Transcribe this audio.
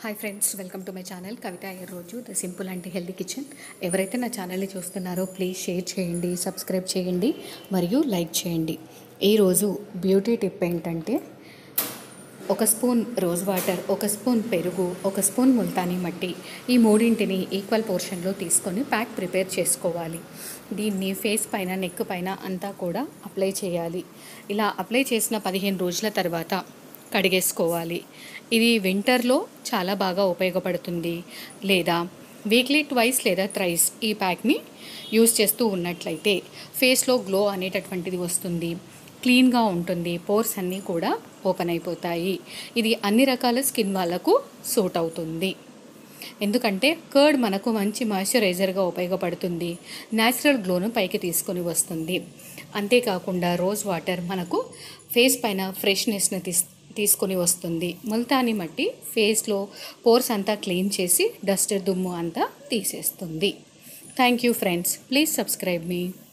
hi friends welcome to my channel Kavitha ఈ రోజు the simple and healthy kitchen ఎవరైతే నా ఛానల్ని చూస్తున్నారో ప్లీజ్ షేర్ చేయండి సబ్స్క్రైబ్ చేయండి మరియు లైక్ చేయండి ఈరోజు బ్యూటీ టిప్ ఏంటంటే ఒక స్పూన్ రోజ్ వాటర్ ఒక స్పూన్ పెరుగు ఒక స్పూన్ ముల్తానీ మట్టి ఈ మూడింటిని ఈక్వల్ పోర్షన్లో తీసుకొని ప్యాక్ ప్రిపేర్ చేసుకోవాలి దీన్ని ఫేస్ పైన నెక్ పైన అంతా కూడా అప్లై చేయాలి ఇలా అప్లై చేసిన పదిహేను రోజుల తర్వాత కడిగేసుకోవాలి ఇది వింటర్లో చాలా బాగా ఉపయోగపడుతుంది లేదా వీక్లీ ట్వైస్ లేదా థ్రైస్ ఈ ప్యాక్ని యూస్ చేస్తూ ఉన్నట్లయితే ఫేస్లో గ్లో అనేటటువంటిది వస్తుంది క్లీన్గా ఉంటుంది పోర్స్ అన్నీ కూడా ఓపెన్ అయిపోతాయి ఇది అన్ని రకాల స్కిన్ వాళ్ళకు సూట్ అవుతుంది ఎందుకంటే కర్డ్ మనకు మంచి మాయిశ్చరైజర్గా ఉపయోగపడుతుంది న్యాచురల్ గ్లోను పైకి తీసుకొని వస్తుంది అంతేకాకుండా రోజ్ వాటర్ మనకు ఫేస్ పైన ఫ్రెష్నెస్ని తీస్ తీసుకొని వస్తుంది ముల్తాని మట్టి ఫేస్లో పోర్స్ అంతా క్లీన్ చేసి డస్ట్ దుమ్ము అంతా తీసేస్తుంది thank you friends please subscribe me